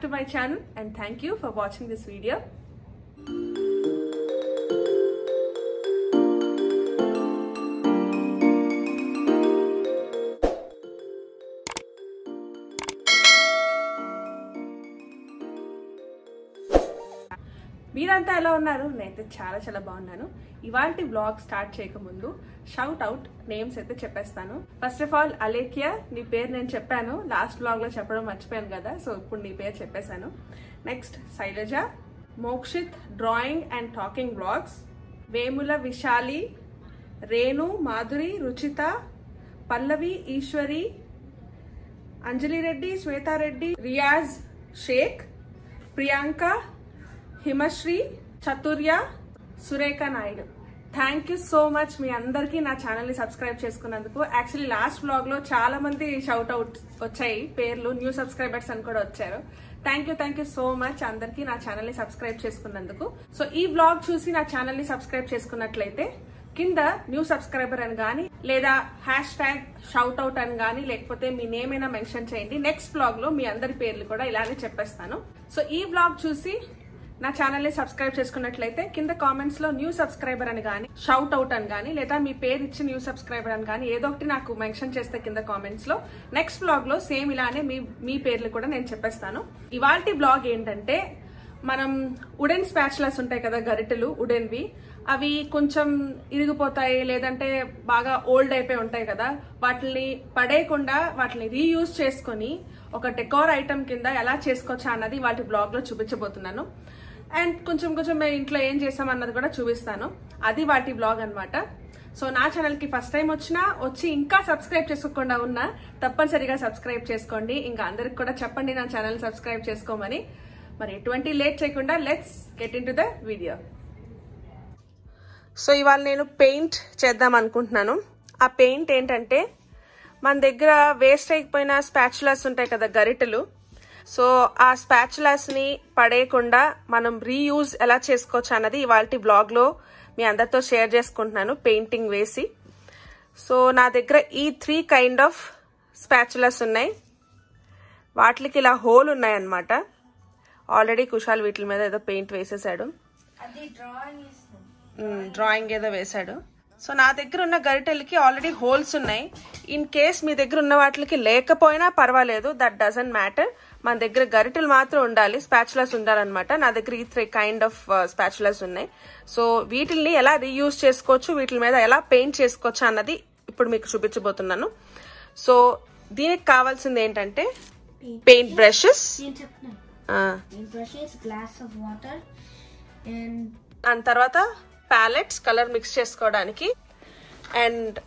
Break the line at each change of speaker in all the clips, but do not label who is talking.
to my channel and thank you for watching this video. మీరంతా ఎలా ఉన్నారు నేనైతే చాలా చాలా బాగున్నాను ఇవాళ బ్లాగ్ స్టార్ట్ చేయకముందు షౌట్ అవుట్ నేమ్స్ అయితే చెప్పేస్తాను ఫస్ట్ ఆఫ్ ఆల్ అలేఖ్య నీ పేరు నేను చెప్పాను లాస్ట్ బ్లాగ్ లో చెప్పడం మర్చిపోయాను కదా సో ఇప్పుడు నీ పేరు చెప్పేశాను next Shailaja Mokshith drawing and talking blogs Vemula Vishali Renu Madhuri Ruchitha Pallavi Eswari Anjali Reddy Swetha Reddy Riyaz Sheikh Priyanka Himasri Chaturya Surekha Naidu thank you so much మీ అందరికీ నా ఛానల్ ని సబ్స్క్రైబ్ చేసుకున్నందుకు యాక్చువల్లీ లాస్ట్ బ్లాగ్ లో చాలా మంది షౌట్ అవుట్ వచ్చాయి పేర్లు న్యూ సబ్స్క్రైబర్స్ అని కూడా వచ్చారు thank you thank you so much అందరికీ నా ఛానల్ ని సబ్స్క్రైబ్ చేసుకున్నందుకు సో ఈ బ్లాగ్ చూసి నా ఛానల్ ని సబ్స్క్రైబ్ చేసుకున్నట్లయితే కింద న్యూ సబ్స్క్రైబర్ అని గానీ లేదా హ్యాష్ ట్యాగ్ షౌట్ అవుట్ అని గానీ లేకపోతే మీ నేమ్ అయినా మెన్షన్ చేయండి నెక్స్ట్ బ్లాగ్ లో మీ అందరి పేర్లు కూడా ఇలానే చెప్పేస్తాను సో ఈ బ్లాగ్ చూసి నా ఛానల్ ని సబ్స్క్రైబ్ చేసుకున్నట్లయితే కింద కామెంట్స్ లో న్యూ సబ్స్క్రైబర్ అని గానీ షౌట్ అవుట్ అని గానీ లేదా మీ పేరు ఇచ్చి న్యూ సబ్స్క్రైబర్ అని గానీ ఏదో ఒకటి నాకు మెన్షన్ చేస్తే కింద కామెంట్స్ లో నెక్స్ట్ బ్లాగ్ లో సేమ్ ఇలానే మీ మీ పేర్లు కూడా నేను చెప్పేస్తాను ఇవాల్టి బ్లాగ్ ఏంటంటే మనం ఉడెన్ స్పాచులస్ ఉంటాయి కదా గరిటెలు ఉడెన్వి అవి కొంచెం ఇరిగిపోతాయి లేదంటే బాగా ఓల్డ్ అయిపోయి ఉంటాయి కదా వాటిని పడేయకుండా వాటిని రీయూజ్ చేసుకొని ఒక డెకోర్ ఐటమ్ కింద ఎలా చేసుకోవచ్చా అన్నది వాటి బ్లాగ్ లో చూపించబోతున్నాను అండ్ కొంచెం కొంచెం మేము ఇంట్లో ఏం చేసాం అన్నది కూడా చూపిస్తాను అది వాటి బ్లాగ్ అన్నమాట సో నా ఛానల్ కి ఫస్ట్ టైం వచ్చినా వచ్చి ఇంకా సబ్స్క్రైబ్ చేసుకోకుండా ఉన్నా తప్పనిసరిగా సబ్స్క్రైబ్ చేసుకోండి ఇంకా అందరికి కూడా చెప్పండి నా ఛానల్ సబ్స్క్రైబ్ చేసుకోమని మరి ఎటువంటి లేట్ చేయకుండా let's get into the video so ఇవాళ నేను పెయింట్ చేద్దాం అనుకుంటున్నాను ఆ పెయింట్ ఏంటంటే మన దగ్గర వేస్ట్ అయిపోయిన స్పాచులాస్ ఉంటాయి కదా గరిటెలు సో ఆ స్పాచులాస్ ని పడేయకుండా మనం రీయూజ్ ఎలా చేసుకోవచ్చు అన్నది ఇవాళ బ్లాగ్ లో మీ అందరితో షేర్ చేసుకుంటున్నాను పెయింటింగ్ వేసి సో నా దగ్గర ఈ త్రీ కైండ్ ఆఫ్ స్పాచులాస్ ఉన్నాయి వాటికి ఇలా హోల్ ఉన్నాయన్నమాట ఆల్రెడీ కుషాల్ వీటి మీద ఏదో పెయింట్ వేసేసాడు
అది డ్రాయింగ్ ఇస్తాం
డ్రాయింగ్ ఏదో వేశాడు సో నా దగ్గర ఉన్న గరిటెలకి ఆల్రెడీ హోల్స్ ఉన్నాయి ఇన్ కేస్ మీ దగ్గర ఉన్న వాటికి లేకపోయినా పర్వాలేదు దట్ డజంట్ మ్యాటర్ మన దగ్గర గరిటెలు మాత్రం ఉండాలి స్పాచులస్ ఉండాలన్నమాట నా దగ్గర ఈ త్రీ కైండ్ ఆఫ్ స్పాచులస్ ఉన్నాయి సో వీటిల్ని ఎలా రీయూజ్ చేసుకోవచ్చు వీటి మీద ఎలా పెయింట్ చేసుకోవచ్చు అన్నది ఇప్పుడు మీకు చూపించబోతున్నాను సో దీనికి కావాల్సింది ఏంటంటే పెయింట్ బ్రషెస్
నేను చెప్తున్నాను నేను brushes glass of water and
దాని తర్వాత ప్యాలెట్స్ కలర్ మిక్స్ చేసుకోవడానికి అండ్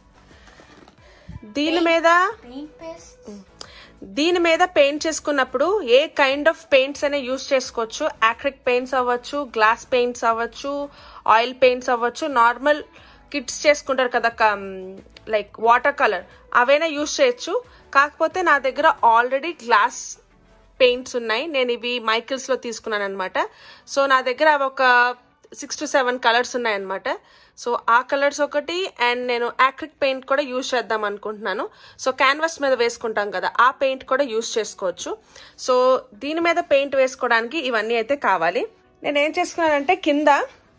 దీని మీద
పెయింట్ పేస్ట్
దీని మీద పెయింట్ చేసుకున్నప్పుడు ఏ కైండ్ ఆఫ్ పెయింట్స్ అయినా యూస్ చేసుకోవచ్చు యాక్రిక్ పెయింట్స్ అవ్వచ్చు గ్లాస్ పెయింట్స్ అవ్వచ్చు ఆయిల్ పెయింట్స్ అవ్వచ్చు నార్మల్ కిట్స్ చేసుకుంటారు కదా లైక్ వాటర్ కలర్ అవైనా యూస్ చేయొచ్చు కాకపోతే నా దగ్గర ఆల్రెడీ గ్లాస్ పెయింట్స్ ఉన్నాయి నేను ఇవి మైకిల్స్ లో తీసుకున్నాను అనమాట సో నా దగ్గర అవి ఒక సిక్స్ టు సెవెన్ కలర్స్ ఉన్నాయన్నమాట సో ఆ కలర్స్ ఒకటి అండ్ నేను యాక్రిక్ పెయింట్ కూడా యూజ్ చేద్దాం అనుకుంటున్నాను సో క్యాన్వాస్ మీద వేసుకుంటాం కదా ఆ పెయింట్ కూడా యూజ్ చేసుకోవచ్చు సో దీని మీద పెయింట్ వేసుకోవడానికి ఇవన్నీ అయితే కావాలి నేను ఏం చేసుకున్నానంటే కింద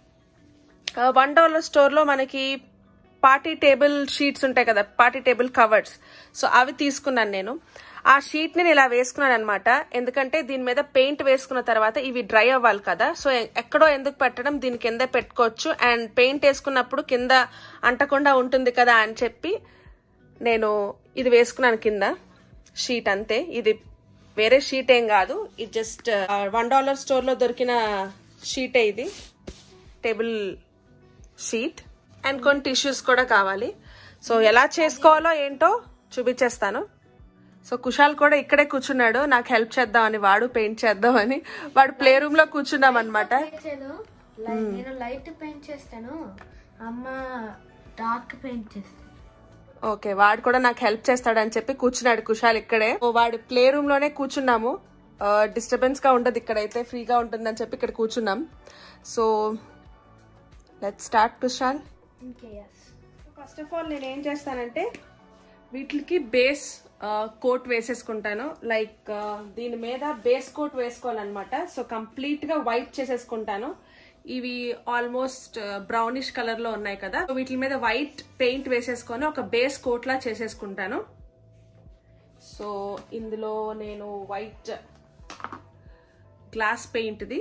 వన్ డాలర్ స్టోర్లో మనకి పార్టీ టేబుల్ షీట్స్ ఉంటాయి కదా పార్టీ టేబుల్ కవర్స్ సో అవి తీసుకున్నాను నేను ఆ షీట్ ని ఇలా వేసుకున్నాను అనమాట ఎందుకంటే దీని మీద పెయింట్ వేసుకున్న తర్వాత ఇవి డ్రై అవ్వాలి కదా సో ఎక్కడో ఎందుకు పెట్టడం దీని కింద పెట్టుకోవచ్చు అండ్ పెయింట్ వేసుకున్నప్పుడు కింద అంటకుండా ఉంటుంది కదా అని చెప్పి నేను ఇది వేసుకున్నాను కింద షీట్ అంతే ఇది వేరే షీట్ ఏం కాదు ఇది జస్ట్ వన్ డాలర్ స్టోర్ లో దొరికిన షీటే ఇది టేబుల్ షీట్ అండ్ కొన్ని టిష్యూస్ కూడా కావాలి సో ఎలా చేసుకోవాలో ఏంటో చూపించేస్తాను సో కుషాల్ కూడా ఇక్కడే కూర్చున్నాడు నాకు హెల్ప్ చేద్దామని వాడు పెయింట్ చేద్దామని వాడు ప్లే రూమ్ లో కూర్చున్నాం అనమాట
చేసేది లై- నేను లైట్ పెయింట్ చేస్తాను అమ్మ డార్క్ పెయింట్ చేస్తాను
ఓకే వాడు కూడా నాకు హెల్ప్ చేస్తాడని చెప్పి కూర్చున్నాడు కుషాల్ ఇక్కడే ఓ వాడు ప్లే రూమ్ లోనే కూర్చున్నాము డిస్టర్బెన్స్ గా ఉండదు ఇక్కడైతే ఫ్రీగా ఉంటుందని చెప్పి ఇక్కడ కూర్చున్నాం so let start Kushal
okay yes
first of all నేను ఏం చేస్తానంటే వీటికి బేస్ కోట్ వేసేసుకుంటాను లైక్ దీని మీద బేస్ కోట్ వేసుకోవాలన్నమాట సో కంప్లీట్ గా వైట్ చేసేసుకుంటాను ఇవి ఆల్మోస్ట్ బ్రౌనిష్ కలర్ లో ఉన్నాయి కదా సో వీటి మీద వైట్ పెయింట్ వేసేసుకొని ఒక బేస్ కోట్ లా చేసేసుకుంటాను సో ఇందులో నేను వైట్ గ్లాస్ పెయింట్ది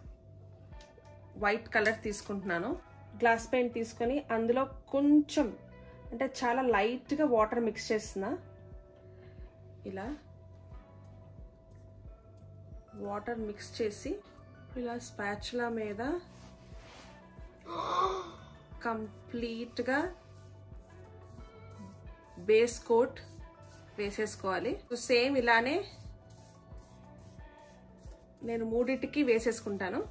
వైట్ కలర్ తీసుకుంటున్నాను గ్లాస్ పెయింట్ తీసుకొని అందులో కొంచెం అంటే చాలా లైట్గా వాటర్ మిక్స్ చేస్తున్నా ఇలా వాటర్ మిక్స్ చేసి ఇలా స్పాచులా మీద కంప్లీట్గా బేస్ కోట్ వేసేసుకోవాలి సేమ్ ఇలానే నేను మూడింటికి వేసేసుకుంటాను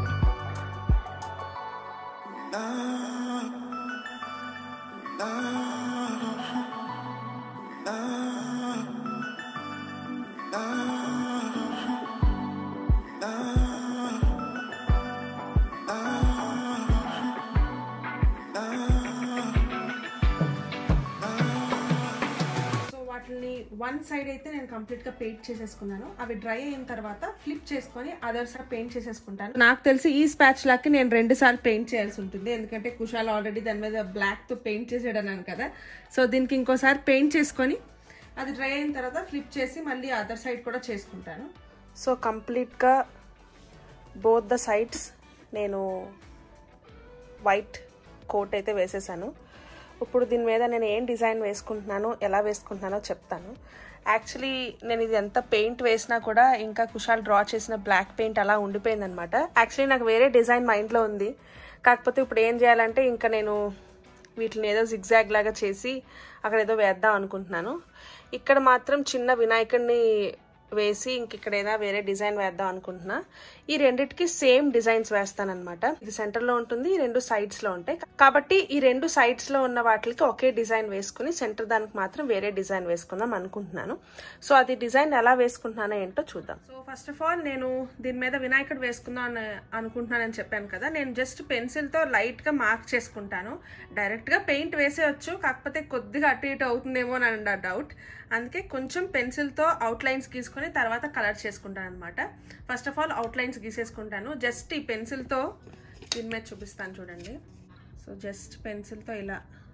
సో వాటిని వన్ సైడ్ అయితే నేను కంప్లీట్ గా పెయింట్ చేసేసుకున్నాను అవి డ్రై అయిన తర్వాత ఫ్లిప్ చేసుకొని అదర్ సైడ్ పెయింట్ చేసేసుకుంటాను నాకు తెలిసి ఈ స్పాచ్ లాకి నేను రెండు సార్లు పెయింట్ చేయాల్సి ఉంటుంది ఎందుకంటే కుషాల్ ఆల్రెడీ దాని మీద బ్లాక్ తో పెయింట్ చేసేడన్నాను కదా సో దీనికి ఇంకోసారి పెయింట్ చేసుకొని అది డ్రై అయిన తర్వాత ఫ్లిప్ చేసి మళ్ళీ అదర్ సైడ్ కూడా చేసుకుంటాను సో కంప్లీట్గా బోత్ ద సైడ్స్ నేను వైట్ కోట్ అయితే వేసేసాను ఇప్పుడు దీని మీద నేను ఏం డిజైన్ వేసుకుంటున్నాను ఎలా వేసుకుంటున్నానో చెప్తాను యాక్చువల్లీ నేను ఇది ఎంత పెయింట్ వేసినా కూడా ఇంకా కుషాల్ డ్రా చేసిన బ్లాక్ పెయింట్ అలా ఉండిపోయింది అనమాట యాక్చువల్లీ నాకు వేరే డిజైన్ మైండ్లో ఉంది కాకపోతే ఇప్పుడు ఏం చేయాలంటే ఇంకా నేను వీటిని ఏదో జిగ్జాగ్ లాగా చేసి అక్కడ ఏదో వేద్దాం అనుకుంటున్నాను ఇక్కడ మాత్రం చిన్న వినాయకుడిని వేసి ఇంక ఇక్కడ ఏదో వేరే డిజైన్ వేద్దాం అనుకుంటున్నా ఈ రెండిటికి సేమ్ డిజైన్స్ వేస్తానన్నమాట ఇది సెంటర్ లో ఉంటుంది ఈ రెండు సైడ్స్ లో ఉంటాయి కాబట్టి ఈ రెండు సైడ్స్ లో ఉన్న వాటికి ఒకే డిజైన్ వేసుకుని సెంటర్ దానికి మాత్రం వేరే డిజైన్ వేసుకుందాం అనుకుంటున్నాను సో అది డిజైన్ ఎలా వేసుకుంటున్నానో ఏంటో చూద్దాం సో ఫస్ట్ ఆఫ్ ఆల్ నేను దీని మీద వినాయకుడు వేసుకుందాం అని అనుకుంటున్నానని చెప్పాను కదా నేను జస్ట్ పెన్సిల్ తో లైట్ గా మార్క్ చేసుకుంటాను డైరెక్ట్ గా పెయింట్ వేసేయచ్చు కాకపోతే కొద్దిగా అటు ఇటు అవుతుందేమో అని నా డౌట్ అందుకే కొంచెం పెన్సిల్తో అవుట్లైన్స్ గీసుకొని తర్వాత కలర్ చేసుకుంటాను అనమాట ఫస్ట్ ఆఫ్ ఆల్ అవుట్లైన్స్ గీసేసుకుంటాను జస్ట్ ఈ పెన్సిల్తో దీని మీద చూపిస్తాను చూడండి సో జస్ట్ పెన్సిల్తో ఇలా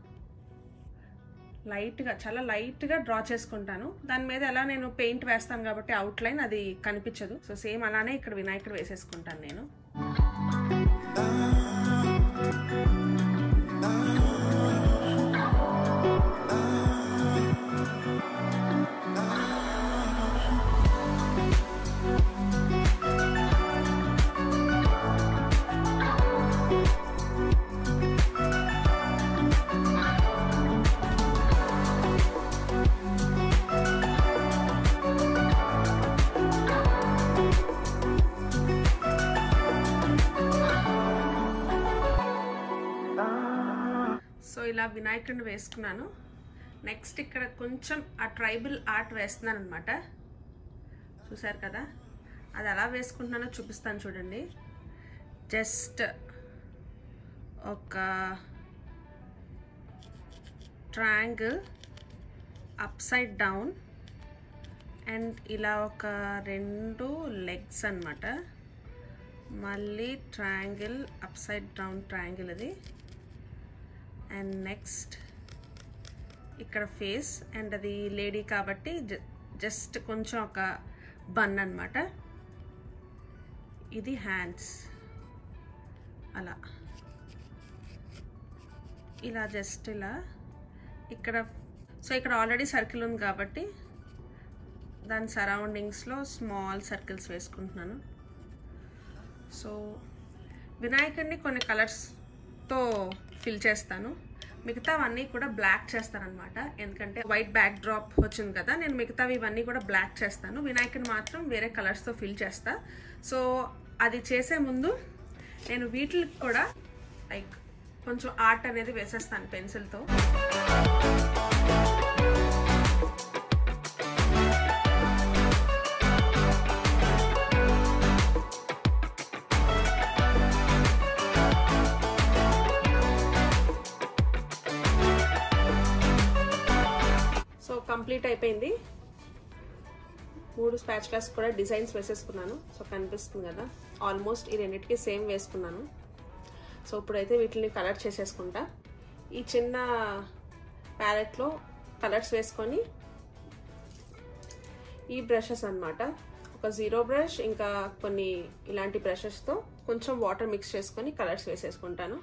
లైట్గా చాలా లైట్గా డ్రా చేసుకుంటాను దాని మీద ఎలా నేను పెయింట్ వేస్తాను కాబట్టి అవుట్లైన్ అది కనిపించదు సో సేమ్ అలానే ఇక్కడ వినాయకుడు వేసేసుకుంటాను నేను సో ఇలా వినాయకుడిని వేసుకున్నాను నెక్స్ట్ ఇక్కడ కొంచెం ఆ ట్రైబల్ ఆర్ట్ వేస్తున్నాను అనమాట చూసారు కదా అది ఎలా వేసుకుంటున్నానో చూపిస్తాను చూడండి జస్ట్ ఒక triangle upside down and ఇలా ఒక రెండు లెగ్స్ అన్నమాట మళ్ళీ triangle upside down triangle అది అండ్ నెక్స్ట్ ఇక్కడ ఫేస్ అండ్ అది లేడీ కాబట్టి జస్ట్ కొంచెం ఒక బన్ అనమాట ఇది హ్యాండ్స్ అలా ఇలా జస్ట్ ఇలా ఇక్కడ సో ఇక్కడ ఆల్రెడీ సర్కిల్ ఉంది కాబట్టి దాని సరౌండింగ్స్లో స్మాల్ సర్కిల్స్ వేసుకుంటున్నాను సో వినాయకుడిని కొన్ని కలర్స్తో ఫిల్ చేస్తాను మిగతావన్నీ కూడా బ్లాక్ చేస్తానమాట ఎందుకంటే వైట్ బ్యాక్ డ్రాప్ వచ్చింది కదా నేను మిగతావి ఇవన్నీ కూడా బ్లాక్ చేస్తాను వినాయకుని మాత్రం వేరే కలర్స్తో ఫిల్ చేస్తా సో అది చేసే ముందు నేను వీటికి కూడా లైక్ కొంచెం ఆర్ట్ అనేది వేసేస్తాను పెన్సిల్తో కంప్లీట్ అయిపోయింది మూడు స్పాచులాస్ కూడా డిజైన్స్ వేసేసుకున్నాను సో కనిపిస్తుంది కదా ఆల్మోస్ట్ ఈ రెండింటికి సేమ్ వేసుకున్నాను సో ఇప్పుడైతే వీటిని కలర్ చేసేసుకుంటా ఈ చిన్న ప్యాలెట్లో కలర్స్ వేసుకొని ఈ బ్రషెస్ అన్నమాట ఒక జీరో బ్రష్ ఇంకా కొన్ని ఇలాంటి బ్రషెస్తో కొంచెం వాటర్ మిక్స్ చేసుకొని కలర్స్ వేసేసుకుంటాను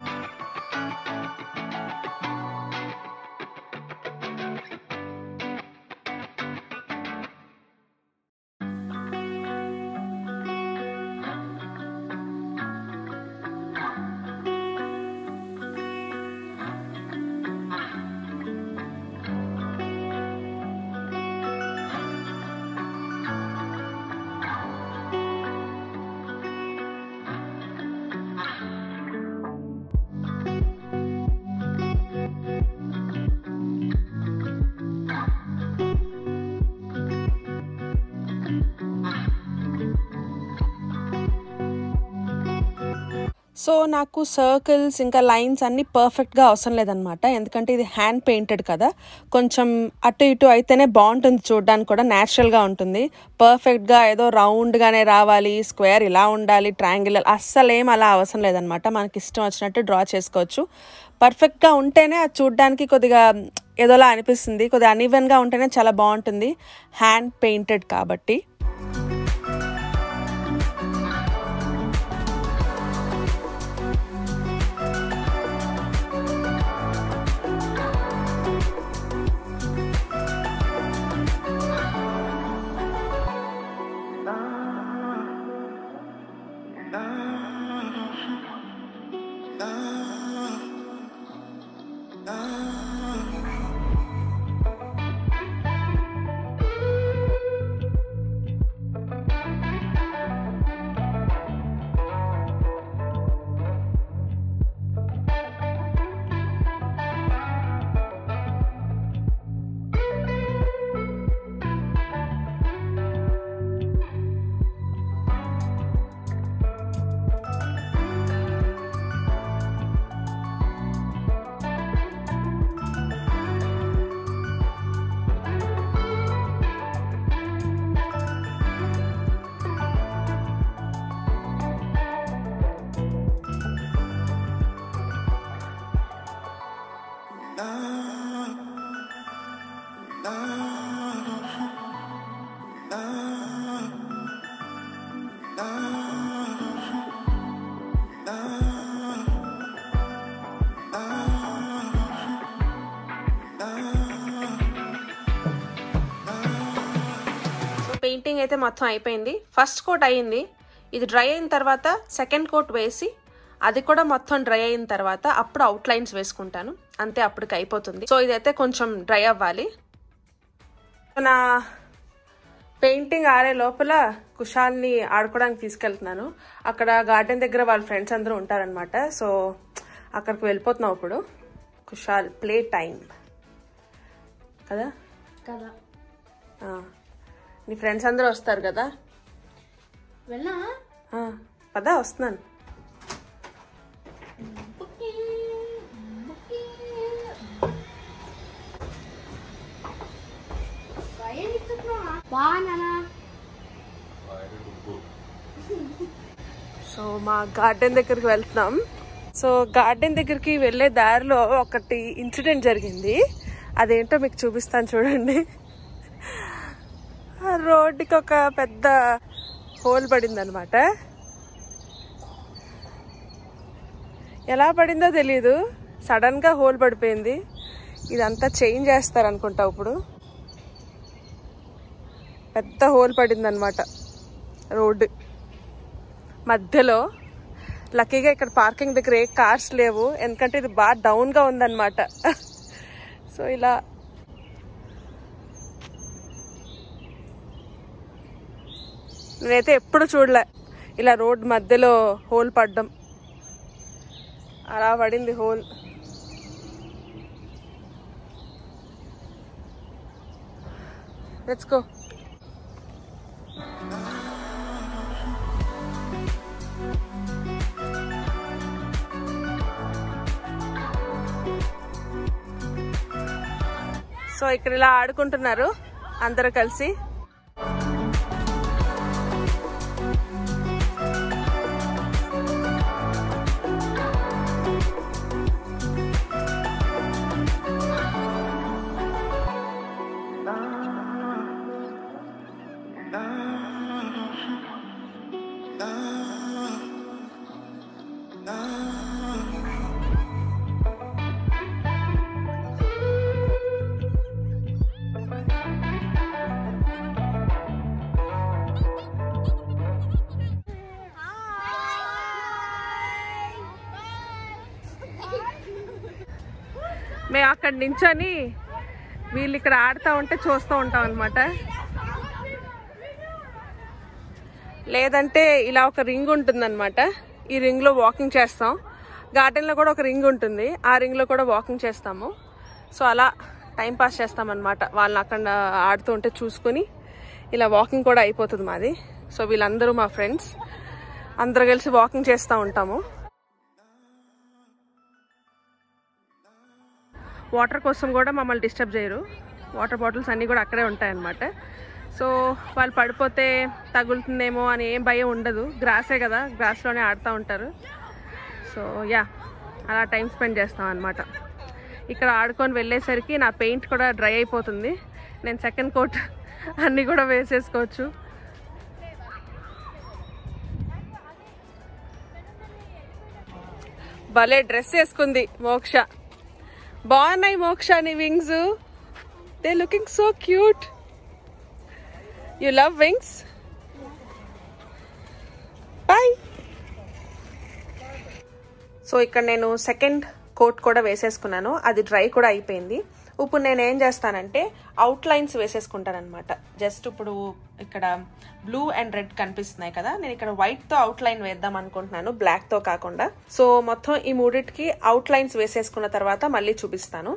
సో నాకు సర్కిల్స్ ఇంకా లైన్స్ అన్నీ పర్ఫెక్ట్గా అవసరం లేదనమాట ఎందుకంటే ఇది హ్యాండ్ పెయింటెడ్ కదా కొంచెం అటు ఇటు అయితేనే బాగుంటుంది చూడడానికి కూడా న్యాచురల్గా ఉంటుంది పర్ఫెక్ట్గా ఏదో రౌండ్గానే రావాలి స్క్వేర్ ఇలా ఉండాలి ట్రయాంగిల్ అస్సలు ఏం అలా అవసరం లేదనమాట మనకి ఇష్టం వచ్చినట్టు డ్రా చేసుకోవచ్చు పర్ఫెక్ట్గా ఉంటేనే అది చూడడానికి కొద్దిగా ఏదోలా అనిపిస్తుంది కొద్దిగా అన్ఈవెన్గా ఉంటేనే చాలా బాగుంటుంది హ్యాండ్ పెయింటెడ్ కాబట్టి సో పెయింటింగ్ అయితే మొత్తం అయిపోయింది ఫస్ట్ కోట్ అయ్యింది ఇది డ్రై అయిన తర్వాత సెకండ్ కోట్ వేసి అది కూడా మొత్తం డ్రై అయిన తర్వాత అప్పుడు అవుట్ లైన్స్ వేసుకుంటాను అంతే అప్పటికి అయిపోతుంది సో ఇదైతే కొంచెం డ్రై అవ్వాలి నా పెయింటింగ్ ఆడే లోపల కుషాల్ని ఆడుకోవడానికి తీసుకెళ్తున్నాను అక్కడ గార్డెన్ దగ్గర వాళ్ళ ఫ్రెండ్స్ అందరూ ఉంటారనమాట సో అక్కడికి వెళ్ళిపోతున్నాం ఇప్పుడు కుషాల్ ప్లే టైం కదా
కదా
ఆ. నీ ఫ్రెండ్స్ అందరూ వస్తారు కదా
వెళ్ళా
ఆ, పదా వస్తున్నాను
బాగా
సో మా గార్డెన్ దగ్గరికి వెళ్తున్నాం సో గార్డెన్ దగ్గరికి వెళ్ళే దారిలో ఒకటి ఇన్సిడెంట్ జరిగింది అదేంటో మీకు చూపిస్తాను చూడండి ఆ రోడ్డుకి ఒక పెద్ద హోల్ పడింది అనమాట ఎలా పడిందో తెలీదు సడన్ గా హోల్ పడిపోయింది ఇదంతా చేంజ్ చేస్తారు అనుకుంటా ఇప్పుడు పెద్ద హోల్ పడింది అనమాట రోడ్డు మధ్యలో లక్కీగా ఇక్కడ పార్కింగ్ దగ్గర ఏ కార్స్ లేవు ఎందుకంటే ఇది బాగా డౌన్గా ఉందన్నమాట సో ఇలా నేనైతే ఎప్పుడు చూడలే ఇలా రోడ్ మధ్యలో హోల్ పడ్డం అలా పడింది హోల్ లెట్స్ గో సో ఇక్కడ ఇలా ఆడుకుంటున్నారు అందరూ కలిసి మేము అక్కడ నించొని వీళ్ళు ఇక్కడ ఆడుతూ ఉంటే చూస్తూ ఉంటాం అనమాట లేదంటే ఇలా ఒక రింగ్ ఉంటుందన్నమాట ఈ రింగ్లో వాకింగ్ చేస్తాం గార్డెన్లో కూడా ఒక రింగ్ ఉంటుంది ఆ రింగ్లో కూడా వాకింగ్ చేస్తాము సో అలా టైం పాస్ చేస్తామన్నమాట వాళ్ళని అక్కడ ఆడుతూ ఉంటే చూసుకొని ఇలా వాకింగ్ కూడా అయిపోతుంది మాది సో వీళ్ళందరూ మా ఫ్రెండ్స్ అందరూ కలిసి వాకింగ్ చేస్తూ ఉంటాము వాటర్ కోసం కూడా మమ్మల్ని డిస్టర్బ్ చేయరు వాటర్ బాటిల్స్ అన్నీ కూడా అక్కడే ఉంటాయన్నమాట సో వాళ్ళు పడిపోతే తగులుతుందేమో అని ఏం భయం ఉండదు గ్రాసే కదా గ్రాస్లోనే ఆడుతూ ఉంటారు సో యా అలా టైం స్పెండ్ చేస్తాం అనమాట ఇక్కడ ఆడుకొని వెళ్ళేసరికి నా పెయింట్ కూడా డ్రై అయిపోతుంది నేను సెకండ్ కోట్ అన్నీ కూడా వేసేసుకోవచ్చు భలే డ్రెస్ వేసుకుంది మోక్ష బాగున్నాయి మోక్ష నీ wings they looking so cute you love wings boy so ఇక్కడ నేను సెకండ్ కోట్ కూడా వేసేసుకున్నాను అది డ్రై కూడా అయిపోయింది ఇప్పుడు నేను ఏం చేస్తానంటే అవుట్ లైన్స్ వేసేసుకుంటాను అనమాట జస్ట్ ఇప్పుడు ఇక్కడ బ్లూ అండ్ రెడ్ కనిపిస్తున్నాయి కదా నేను ఇక్కడ వైట్ తో అవుట్ లైన్ వేద్దాం అనుకుంటున్నాను బ్లాక్ తో కాకుండా సో మొత్తం ఈ మూడిటికి అవుట్ లైన్స్ వేసేసుకున్న తర్వాత మళ్ళీ చూపిస్తాను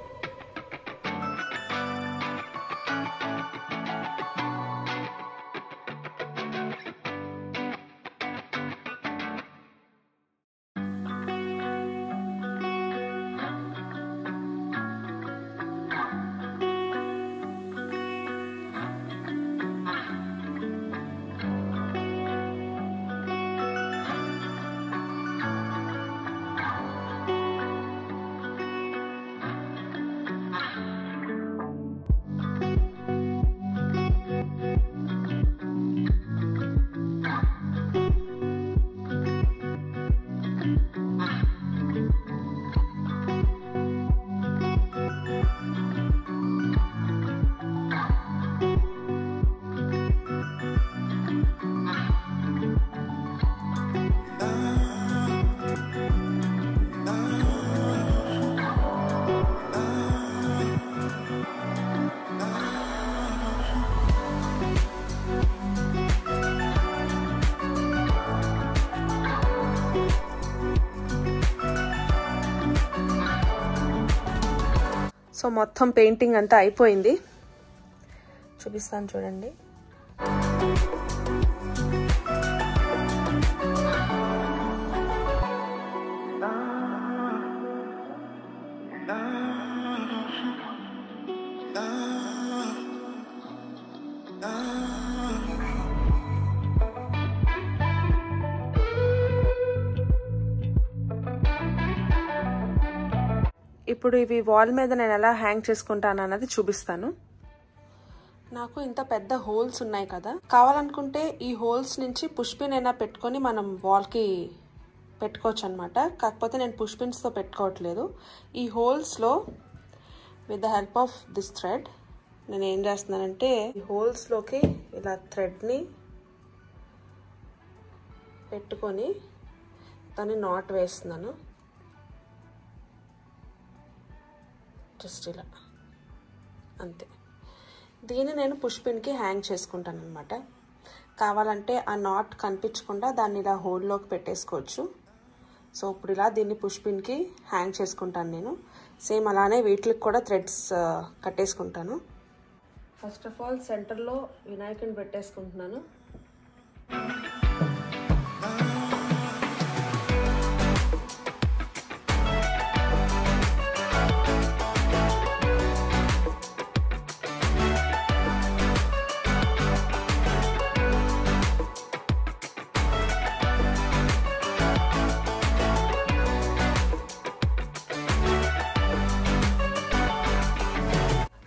సో మొత్తం పెయింటింగ్ అంతా అయిపోయింది చూపిస్తాను చూడండి ఇప్పుడు ఇవి వాల్ మీద నేను ఎలా హ్యాంగ్ చేసుకుంటాను అన్నది చూపిస్తాను నాకు ఇంత పెద్ద హోల్స్ ఉన్నాయి కదా కావాలనుకుంటే ఈ హోల్స్ నుంచి పుష్పిన్ అయినా పెట్టుకొని మనం వాల్కి పెట్టుకోవచ్చు అనమాట కాకపోతే నేను పుష్పిన్స్తో పెట్టుకోవట్లేదు ఈ హోల్స్లో with the help of this thread నేను ఏం చేస్తున్నానంటే ఈ హోల్స్లోకి ఇలా థ్రెడ్ని పెట్టుకొని దాన్ని నాట్ వేస్తున్నాను జస్ట్ ఇలా అంతే దీన్ని నేను పుష్పిన్కి హ్యాంగ్ చేసుకుంటాను అనమాట కావాలంటే ఆ నాట్ కనిపించకుండా దాన్ని ఇలా హోల్లోకి పెట్టేసుకోవచ్చు సో ఇప్పుడు ఇలా దీన్ని పుష్పిన్కి హ్యాంగ్ చేసుకుంటాను నేను సేమ్ అలానే వీటికి కూడా థ్రెడ్స్ కట్టేసుకుంటాను ఫస్ట్ ఆఫ్ ఆల్ సెంటర్లో వినాయకుని పెట్టేసుకుంటున్నాను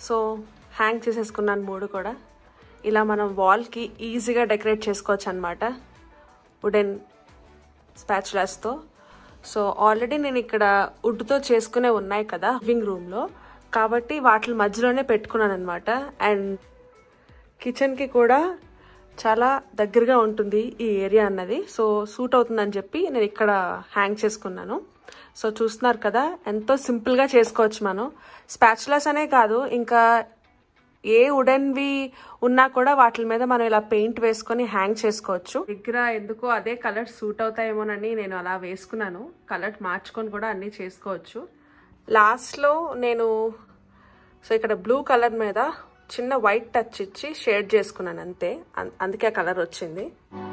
సో హ్యాంగ్ చేసేసుకున్నాను మూడు కూడా ఇలా మనం వాల్కి ఈజీగా డెకరేట్ చేసుకోవచ్చు అనమాట వుడెన్ స్పాచులాస్తో సో ఆల్రెడీ నేను ఇక్కడ వుడ్తో చేసుకునే ఉన్నాయి కదా లివింగ్ రూమ్లో కాబట్టి వాటి మధ్యలోనే పెట్టుకున్నాను అనమాట అండ్ కిచెన్కి కూడా చాలా దగ్గరగా ఉంటుంది ఈ ఏరియా అన్నది సో సూట్ అవుతుందని చెప్పి నేను ఇక్కడ హ్యాంగ్ చేసుకున్నాను సో చూస్తున్నారు కదా ఎంతో సింపుల్గా చేసుకోవచ్చు మనం స్పాచులస్ అనే కాదు ఇంకా ఏ వుడెన్వి ఉన్నా కూడా వాటి మీద మనం ఇలా పెయింట్ వేసుకొని హ్యాంగ్ చేసుకోవచ్చు దగ్గర ఎందుకో అదే కలర్ సూట్ అవుతాయేమోనని నేను అలా వేసుకున్నాను కలర్ మార్చుకొని కూడా అన్నీ చేసుకోవచ్చు లాస్ట్లో నేను సో ఇక్కడ బ్లూ కలర్ మీద చిన్న వైట్ టచ్ ఇచ్చి షేడ్ చేసుకున్నాను అంతే అం- అందుకే ఆ కలర్ వచ్చింది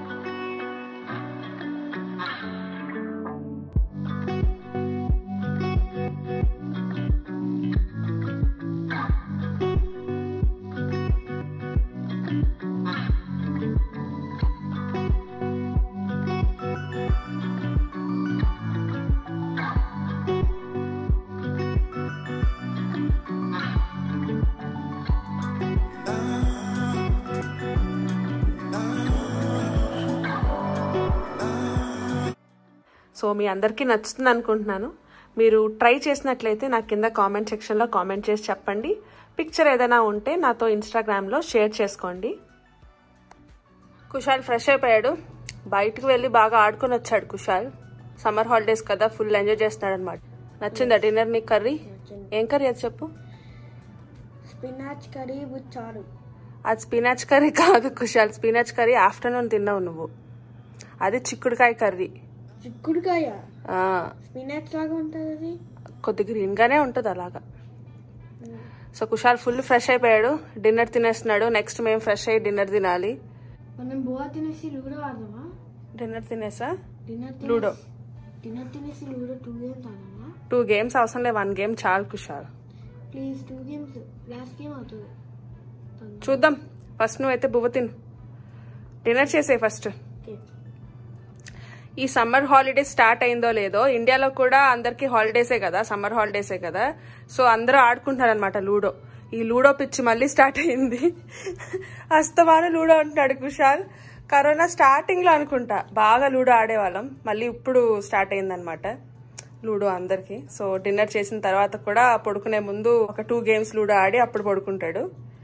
సో మీ అందరికీ నచ్చుతుంది అనుకుంటున్నాను మీరు ట్రై చేసినట్లయితే నాకు కింద కామెంట్ సెక్షన్లో కామెంట్ చేసి చెప్పండి పిక్చర్ ఏదైనా ఉంటే నాతో ఇన్స్టాగ్రామ్లో షేర్ చేసుకోండి కుషాల్ ఫ్రెష్ అయిపోయాడు బయటకు వెళ్ళి బాగా ఆడుకొని వచ్చాడు కుషాల్ సమ్మర్ హాలిడేస్ కదా ఫుల్ ఎంజాయ్ చేస్తున్నాడు అనమాట నచ్చిందా డిన్నర్ నీ కర్రీ ఏం కర్రీ అది చెప్పు
స్పినాచ్ కర్రీ విత్ చారు
అది స్పినాచ్ కర్రీ కాదు కుషాల్ స్పినాచ్ కర్రీ ఆఫ్టర్నూన్ తిన్నావు నువ్వు అది చిక్కుడుకాయ కర్రీ
చిక్కుడుకాయ
ఆ,
స్పినాచ్ లాగా ఉంటుంది అది
కొద్ది గ్రీన్గానే ఉంటుంది అలాగా సో కుషాల్ ఫుల్ ఫ్రెష్ అయిపోయాడు డిన్నర్ తినేస్తున్నాడు నెక్స్ట్ మేము ఫ్రెష్ అయ్యి డిన్నర్ తినాలి
మనం బోవా తినేసి లూడో ఆడదామా
డిన్నర్ తినేసా
డిన్నర్
లూడో
డిన్నర్ తినేసి లూడో టూ గేమ్స్ ఆడదామా
టూ గేమ్స్ అవసరం లేదు వన్ గేమ్ చాలు Kushal
please two games last game అవుతుంది
చూద్దాం ఫస్ట్ నువ్వైతే బువ్వ తిను డిన్నర్ చేసే ఫస్ట్
ఓకే
ఈ సమ్మర్ హాలిడే స్టార్ట్ అయిందో లేదో ఇండియాలో కూడా అందరికి హాలిడేసే కదా సమ్మర్ హాలిడేసే కదా సో అందరూ ఆడుకుంటున్నారు అనమాట లూడో ఈ లూడో పిచ్చి మళ్ళీ స్టార్ట్ అయింది అస్తమాన లూడో అంటున్నాడు కుషాల్ కరోనా స్టార్టింగ్ లో అనుకుంటా బాగా లూడో ఆడేవాళ్ళం మళ్ళీ ఇప్పుడు స్టార్ట్ అయిందనమాట లూడో అందరికి సో డిన్నర్ చేసిన తర్వాత కూడా పడుకునే ముందు ఒక టూ గేమ్స్ లూడో ఆడి అప్పుడు పడుకుంటాడు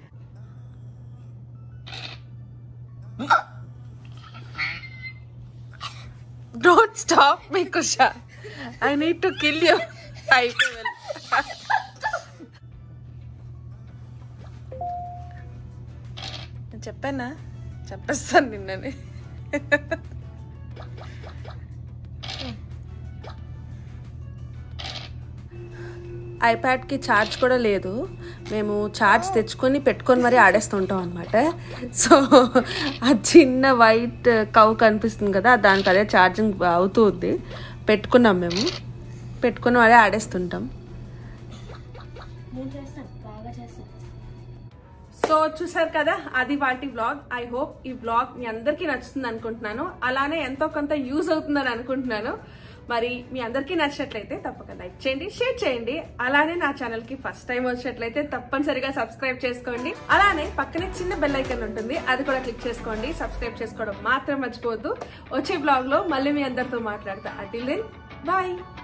don't stop me Kusha I need to kill you అయితే నేను చెప్పానా చెప్పేస్తాను నిన్నని ఐప్యాడ్కి ఛార్జ్ కూడా లేదు మేము ఛార్జ్ తెచ్చుకొని పెట్టుకొని మరీ ఆడేస్తుంటాం అనమాట సో ఆ చిన్న వైట్ కవ్ కనిపిస్తుంది కదా దానికి అదే ఛార్జింగ్ అవుతుంది పెట్టుకున్నాం మేము పెట్టుకొని మరీ ఆడేస్తుంటాం
నేను చేస్తాను బాగా చేస్తాను
సో చూసారు కదా అది వాటి వ్లాగ్ ఐ హోప్ ఈ వ్లాగ్ మీ అందరికీ నచ్చుతుంది అనుకుంటున్నాను అలానే ఎంతో కొంత యూజ్ అవుతుందని అనుకుంటున్నాను మరి మీ అందరికీ నచ్చినట్లయితే తప్పక లైక్ చేయండి షేర్ చేయండి అలానే నా ఛానల్ కి ఫస్ట్ టైం వచ్చినట్లయితే తప్పనిసరిగా సబ్స్క్రైబ్ చేసుకోండి అలానే పక్కనే చిన్న బెల్ ఐకన్ ఉంటుంది అది కూడా క్లిక్ చేసుకోండి సబ్స్క్రైబ్ చేసుకోవడం మాత్రం మర్చిపోవద్దు వచ్చే బ్లాగ్ లో మళ్ళీ మీ అందరితో మాట్లాడతా అటిల్ దెన్ బాయ్